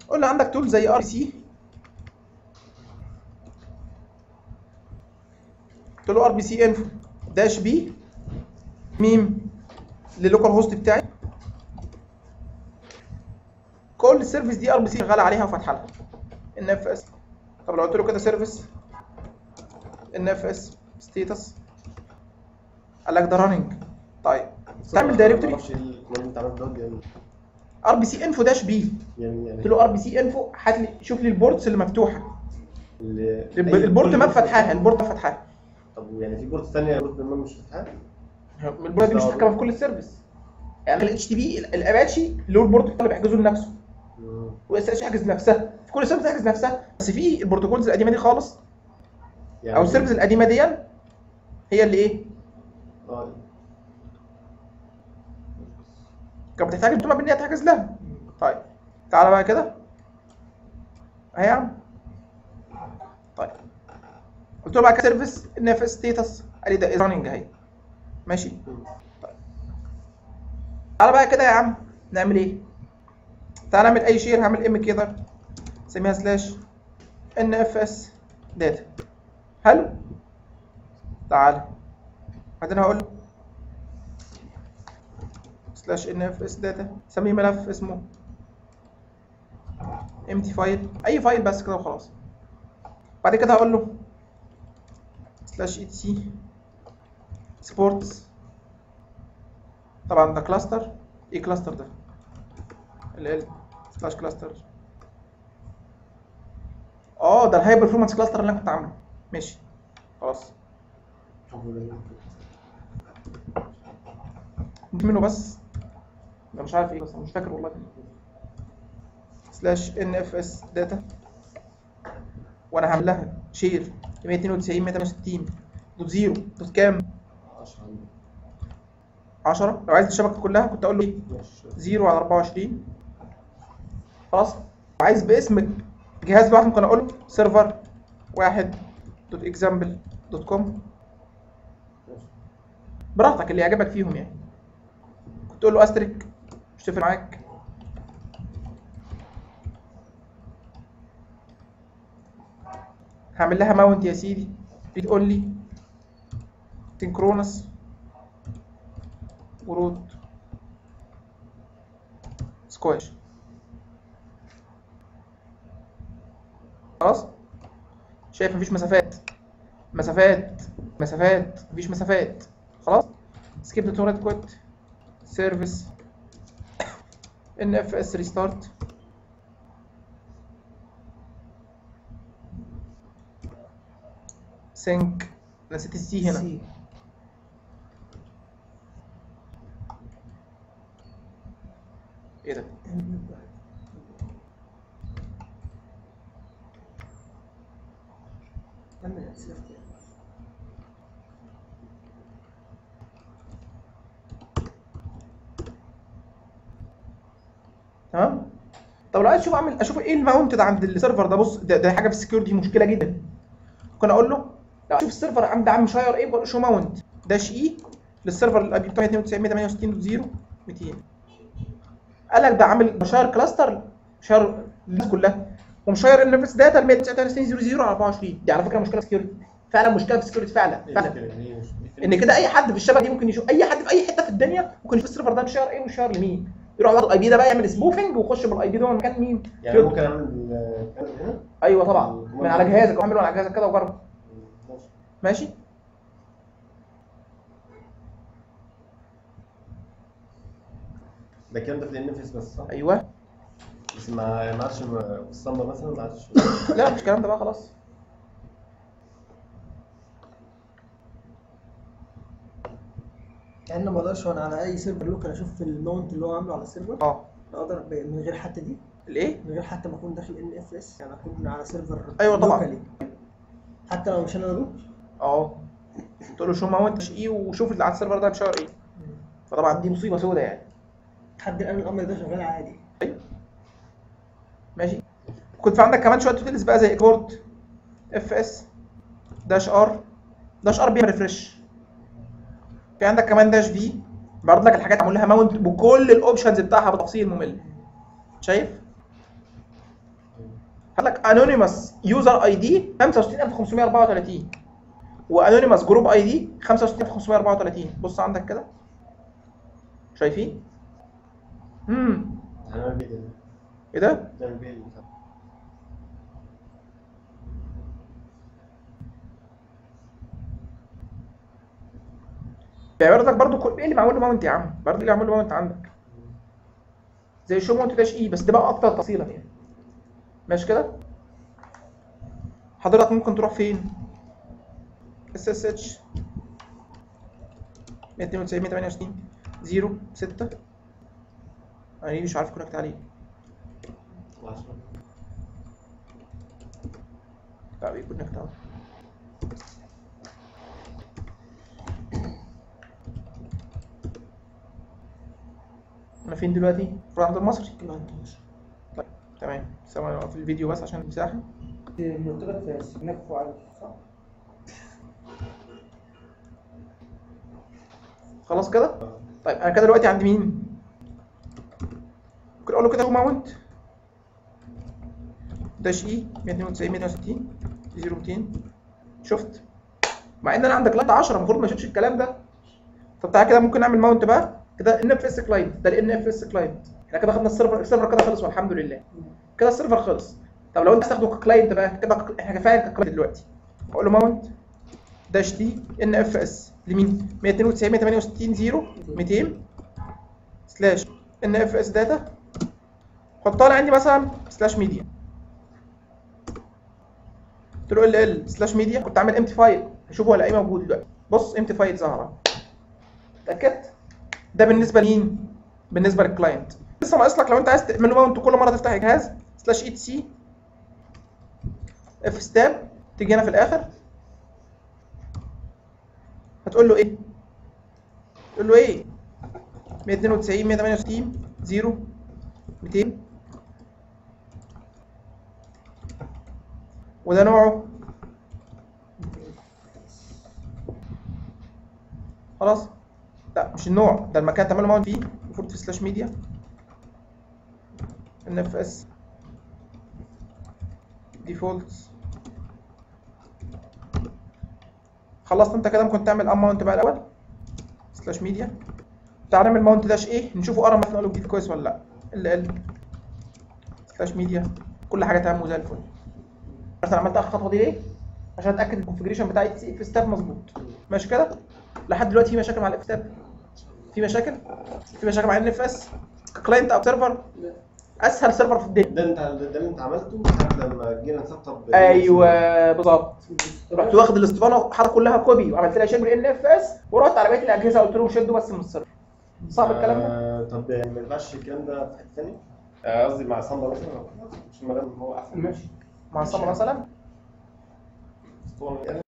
قلنا عندك تول زي ار سي قلت له ار بي سي انفو داش بي ميم للوكال هوست بتاعي كل السيرفيس دي ار بي سي شغال عليها وفاتحه لها ان اف اس طب لو قلت له كده سيرفيس ان اف اس ستيتس قال لك ده راننج طيب تعمل دايركتوري معرفش ايه الكوماند اللي انت عملته ده يعني ار بي سي انفو داش بي يعني يعني قلت له ار بي سي انفو هات لي شوف لي البورتس اللي مفتوحه ال- الب- أي- البورت كل ما بورت فتحاها البورت ما فتحاها طب يعني في بورت ثانيه بورت ما مش فاتحها البورت دي مش متحكمه في كل السيرفيس يعني الاتش تي بي الاباتشي له البورت اللي بيحجزه لنفسه مم. واس اتش يحجز نفسها في كل سيرفيس يحجز نفسها بس في البروتوكولز القديمه دي خالص يعني او السيرفيس القديمه دي هي اللي ايه اه كانت بتحتاج البتوع بان هي تحجز لها طيب تعالى بقى كده اهي يا عم طيب قلت له بقى كده سيرفيس ان اف ستيتس قال لي ده راننج اهي ماشي طيب تعالى بقى كده يا عم نعمل ايه تعالى نعمل اي شير هعمل ام كده سميها سلاش ان اف اس داتا حلو تعالى بعدين هقول له سلاش ان اف اس داتا سميه ملف اسمه empty فايل اي فايل بس كده وخلاص بعد كده هقول له سلاش اي سي سبورتس طبعا ده كلاستر ايه كلاستر ده ال سلاش كلاستر اه ده الهاي برفورمانس كلاستر اللي انا كنت عامله ماشي خلاص دي منه بس انا مش عارف ايه بس أنا مش فاكر والله سلاش ان اف اس داتا وانا هعمل لها شير 192 168 دوت زيرو دوت كام 10 لو عايز الشبكه كلها كنت اقول له ايه ماشي 0 على 24 خلاص عايز باسم جهاز لوحده ممكن اقول له سيرفر واحد دوت اكزامبل دوت كوم براحتك اللي يعجبك فيهم يعني كنت تقول له استريك مش تفرق معاك هعمل لها ماونت يا سيدي ريد اونلي سينكرونس وروت سكواش خلاص شايف مفيش مسافات مسافات مسافات مفيش مسافات خلاص سكيب ذا تورنت كويت سيرفيس ان اف اس ريستارت سينك نسيت السي هنا سي. ايه ده كمل السيفتي. تمام طب لو عايز اشوف اعمل اشوف ايه الماونت ده عند السيرفر ده بص ده, ده حاجه في السكيورتي مشكله جدا ممكن اقول له لو اشوف السيرفر عند عم شاير ايه بقول له شو ماونت داش اي للسيرفر الاي بي بتاعه 92 200 قال لك ده عامل بشاير كلاستر شاير الناس كلها ومشاير النفس داتا ل 192 على 24 دي على فكره مشكله سكيورتي فعلا مشكله في السكيورتي فعلا فعلا ان كده اي حد في الشبكه دي ممكن يشوف اي حد في اي حته في الدنيا ممكن يشوف السيرفر ده مشاير ايه ومشاير لمين يروح ياخد الاي بي ده بقى يعمل سبوفنج ويخش بالاي بي ده مكان مين يعني ممكن اعمل آه، كده هنا ايوه طبعا من على جهازك اعمله على جهازك كده وجرب ماشي ماشي ده الكلام ده في النفس بس صح؟ ايوه بس ما ما عادش في الصمبا مثلا ما عادش لا مش الكلام ده بقى خلاص يعني انا ما اقدرش وانا على اي سيرفر لوكال اشوف الماونت اللي هو عامله على السيرفر اه اقدر ب- من غير حتى دي الايه من غير حتى ما اكون داخل ان اف اس يعني اكون على سيرفر أيوة طبعاً. locally. حتى لو مش انا روت اه تقول له شو ماونت ايه وشوف اللي على السيرفر ده مشاير ايه فطبعا دي مصيبه سوداء يعني لحد الان الامر ده شغال عادي ماشي كنت في عندك كمان شويه توتيلز بقى زي اكورد اف اس داش ار داش ار بيعمل ريفرش في عندك كمان داش في بعرض لك الحاجات معمول لها ماونت بكل الاوبشنز بتاعها بتفصيل ممل شايف قال لك انونيمس يوزر اي دي 65534 وانونيمس جروب اي دي 65534 بص عندك كده شايفين امم هنعمل بيه ده ايه ده نعمل بيه البتاع. بيعرض لك برضو كل ايه اللي معمول له ماونت يا عم برضو اللي معمول له ماونت عندك زي شو ماونت داش اي بس ده بقى اكتر تفصيلا يعني ماشي كده حضرتك ممكن تروح فين اس اس اتش 192 128 0 6 انا مش عارف كونكت عليه عشرة. لا بيكونكت اهو انا فين دلوقتي؟ المفروض عند المصري ما عندوش طيب تمام ثواني اوقف الفيديو بس عشان المساحه اللي قلت لك في سناك فوق صح؟ خلاص كده طيب انا كده دلوقتي عند مين ممكن اقول له كده هو ماونت داش اي 192 160 0200 شفت مع ان انا عندك لاند 10 المفروض ما اشوفش الكلام ده طب تعالى كده ممكن نعمل ماونت بقى كده ان اف اس كلاينت ده الان اف اس كلاينت احنا كده خدنا السيرفر السيرفر كده خلص والحمد لله كده السيرفر خلص طب لو انت تستخدم كلاينت بقى كده احنا كفايه كلاينت دلوقتي اقول له ماونت داش دي ان اف اس لمين 292 168 0 200 سلاش ان اف اس داتا حطها لي عندي مثلا سلاش ميديا قلت له ال ال سلاش ميديا كنت عامل امتي فايل هشوفه ولا ايه موجود دلوقتي بص امتي فايل ظاهره اتاكدت ده بالنسبه لمين بالنسبه للكلاينت لسه ناقص لك لو انت عايز تعمل ماونت كل مره تفتح الجهاز سلاش اي تي سي اف ستاب تيجي هنا في الاخر هتقول له ايه تقول له ايه 192 168 0 200 وده نوعه خلاص لا مش النوع ده المكان تعمله ماونت فيه المفروض في سلاش ميديا ان اف اس ديفولتس خلصت انت كده ممكن تعمل ام ماونت بقى الاول سلاش ميديا تعال نعمل ماونت داش ايه نشوفه قرا مثلا له جديد كويس ولا لا ال ال سلاش ميديا كل حاجه تمام وزي الفل بس انا عملت اخر خطوه دي ليه عشان اتاكد الكونفجريشن بتاع اف اف ستاب مظبوط ماشي كده لحد دلوقتي في مشاكل مع الاف ستاب في مشاكل في مشاكل مع ان اف اس كلاينت او سيرفر اسهل سيرفر في الدنيا ده انت ده اللي انت عملته ساعة لما جينا نسطب ايوه بالظبط رحت واخد الاسطوانه وحاطط كلها كوبي وعملت لها شير بالان اف اس ورحت على بقيه الاجهزه قلت لهم شدوا بس من السيرفر صعب الكلام ده آه، طب يعني ما ينفعش الكلام ده في حته ثانيه؟ آه، قصدي مع صندا مثلا مش ما دام هو احسن ماشي مع الصمه مثلا اسطوانه